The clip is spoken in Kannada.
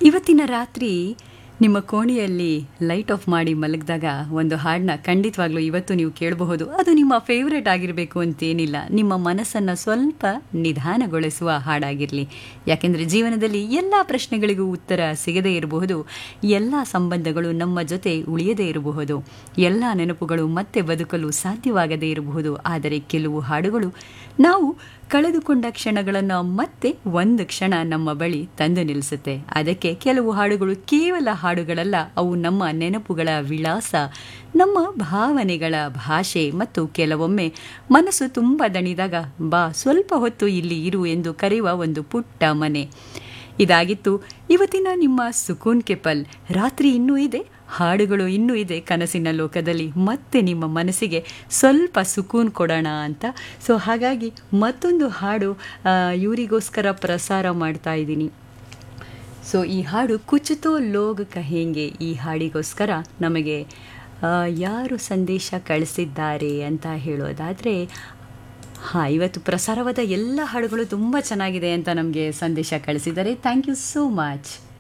ಇವತ್ತಿನ ರಾತ್ರಿ ನಿಮ್ಮ ಕೋಣೆಯಲ್ಲಿ ಲೈಟ್ ಆಫ್ ಮಾಡಿ ಮಲಗಿದಾಗ ಒಂದು ಹಾಡನ್ನ ಖಂಡಿತವಾಗ್ಲೂ ಇವತ್ತು ನೀವು ಕೇಳಬಹುದು ಅದು ನಿಮ್ಮ ಫೇವ್ರೆಟ್ ಆಗಿರಬೇಕು ಅಂತೇನಿಲ್ಲ ನಿಮ್ಮ ಮನಸ್ಸನ್ನು ಸ್ವಲ್ಪ ನಿಧಾನಗೊಳಿಸುವ ಹಾಡಾಗಿರಲಿ ಯಾಕೆಂದರೆ ಜೀವನದಲ್ಲಿ ಎಲ್ಲ ಪ್ರಶ್ನೆಗಳಿಗೂ ಉತ್ತರ ಸಿಗದೇ ಇರಬಹುದು ಎಲ್ಲ ಸಂಬಂಧಗಳು ನಮ್ಮ ಜೊತೆ ಉಳಿಯದೇ ಇರಬಹುದು ಎಲ್ಲ ನೆನಪುಗಳು ಮತ್ತೆ ಬದುಕಲು ಸಾಧ್ಯವಾಗದೇ ಇರಬಹುದು ಆದರೆ ಕೆಲವು ಹಾಡುಗಳು ನಾವು ಕಳೆದುಕೊಂಡ ಕ್ಷಣಗಳನ್ನು ಮತ್ತೆ ಒಂದು ಕ್ಷಣ ನಮ್ಮ ಬಳಿ ತಂದು ನಿಲ್ಲಿಸುತ್ತೆ ಅದಕ್ಕೆ ಕೆಲವು ಹಾಡುಗಳು ಕೇವಲ ಹಾಡುಗಳಲ್ಲ ಅವು ನಮ್ಮ ನೆನಪುಗಳ ವಿಳಾಸ ನಮ್ಮ ಭಾವನೆಗಳ ಭಾಷೆ ಮತ್ತು ಕೆಲವೊಮ್ಮೆ ಮನಸ್ಸು ತುಂಬ ದಣಿದಾಗ ಬಾ ಸ್ವಲ್ಪ ಹೊತ್ತು ಇಲ್ಲಿ ಇರು ಎಂದು ಕರೆಯುವ ಒಂದು ಪುಟ್ಟ ಮನೆ ಇದಾಗಿತ್ತು ಇವತ್ತಿನ ನಿಮ್ಮ ಸುಕೂನ್ ಕೆಪಲ್ ರಾತ್ರಿ ಇನ್ನೂ ಇದೆ ಹಾಡುಗಳು ಇನ್ನೂ ಇದೆ ಕನಸಿನ ಲೋಕದಲ್ಲಿ ಮತ್ತೆ ನಿಮ್ಮ ಮನಸ್ಸಿಗೆ ಸ್ವಲ್ಪ ಸುಕೂನ್ ಕೊಡೋಣ ಅಂತ ಸೊ ಹಾಗಾಗಿ ಮತ್ತೊಂದು ಹಾಡು ಇವರಿಗೋಸ್ಕರ ಪ್ರಸಾರ ಮಾಡ್ತಾ ಇದ್ದೀನಿ ಸೊ ಈ ಹಾಡು ಕುಚುತೋ ಲೋಗ್ ಕಹೆಂಗೆ ಈ ಹಾಡಿಗೋಸ್ಕರ ನಮಗೆ ಯಾರು ಸಂದೇಶ ಕಳಿಸಿದ್ದಾರೆ ಅಂತ ಹೇಳೋದಾದರೆ ಹಾಂ ಇವತ್ತು ಪ್ರಸಾರವಾದ ಎಲ್ಲ ಹಾಡುಗಳು ತುಂಬ ಚೆನ್ನಾಗಿದೆ ಅಂತ ನಮಗೆ ಸಂದೇಶ ಕಳಿಸಿದ್ದಾರೆ ಥ್ಯಾಂಕ್ ಯು ಸೋ ಮಚ್